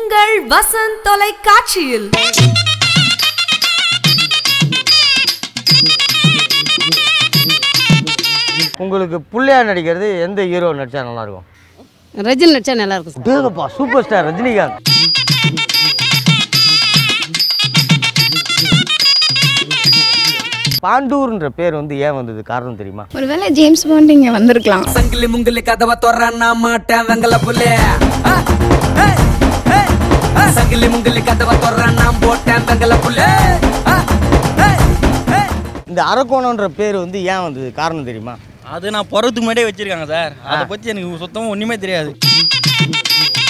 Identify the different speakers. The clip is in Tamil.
Speaker 1: உங்கள் வசந்த் தொலைக்காட்சியில்
Speaker 2: உங்களுக்கு புள்ளையா நடிக்கிறது எந்த ஹீரோ நடிச்சா நல்லா இருக்கும்
Speaker 3: ரஜினி நடிச்சா நல்லா இருக்கும் சார்
Speaker 2: டேங்கப்பா சூப்பர் ஸ்டார் ரஜினிகாந்த் பாண்டூர்ன்ற பேர் வந்து ஏன் வந்தது காரணம் தெரியுமா
Speaker 4: ஒருவேளை ஜேம்ஸ் பாண்ட் இங்க வந்திருக்கலாம்
Speaker 5: சங்கிலி முங்கிலி கதவை தொறன்னா மாட்டேன் வெங்கல புள்ளே சங்கிலி முங்கிலி கதவை தொறன்னா போட்டேன் வெங்கல புள்ளே
Speaker 2: இந்த அரக்கோணன்ற பேர் வந்து ஏன் வந்தது காரணம் தெரியுமா
Speaker 6: அது நான் பிறகுக்கு முன்னாடியே வச்சிருக்காங்க சார் அதை பற்றி எனக்கு சுத்தமாக ஒன்றுமே தெரியாது